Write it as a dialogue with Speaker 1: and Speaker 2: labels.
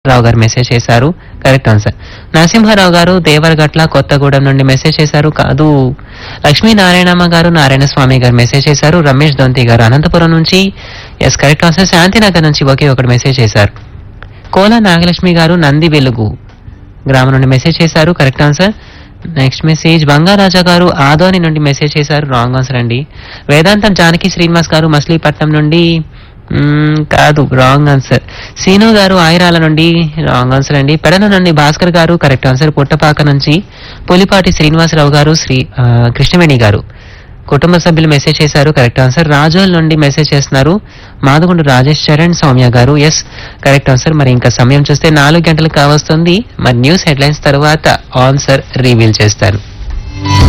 Speaker 1: రావు గారు మెసేజ్ చేశారు correct answer Narasimha Rao గారు దేవరగట్ల కొత్తగూడెం నుండి మెసేజ్ చేశారు కాదు లక్ష్మీనారాయణమ్మ గారు నారాయణ స్వామి గారు మెసేజ్ చేశారు రమేష్ దొంతి గారు అనంతపురం నుంచి ఎస్ కరెక్ట్ ఆన్సర్ శాంతినగర్ నుంచి ఒకే ఒకటి మెసేజ్ చేశారు కోల నాగలక్ష్మి గారు నంది వెలుగు గ్రామం నుండి మెసేజ్ చేశారు correct answer next message Bangaraja గారు ఆదోని నుండి మెసేజ్ చేశారు రాంగ్ ఆన్సర్ అండి వేదాంతం జానకి శ్రీనివాస్ గారు మచిలీపట్నం నుండి మ్మ్, కాదు రాంగ్ ఆన్సర్ సీను గారు ఆయిరాల నుండి రాంగ్ ఆన్సర్ అండి పెడన నుండి భాస్కర్ గారు కరెక్ట్ ఆన్సర్ పుట్టపాక నుంచి పులిపాటి శ్రీనివాసరావు గారు శ్రీ ఆ, కృష్ణవేణి గారు కుటుంబ సభ్యులు మెసేజ్ చేశారు కరెక్ట్ ఆన్సర్ రాజోల్ నుండి మెసేజ్ చేస్తున్నారు మాదగుండు రాజేష్ చరణ్ సౌమ్య గారు ఎస్ కరెక్ట్ ఆన్సర్ మరి ఇంకా సమయం చూస్తే నాలుగు గంటలకు కావస్తుంది మరి న్యూస్ హెడ్లైన్స్ తర్వాత ఆన్సర్ రివీల్ చేస్తాను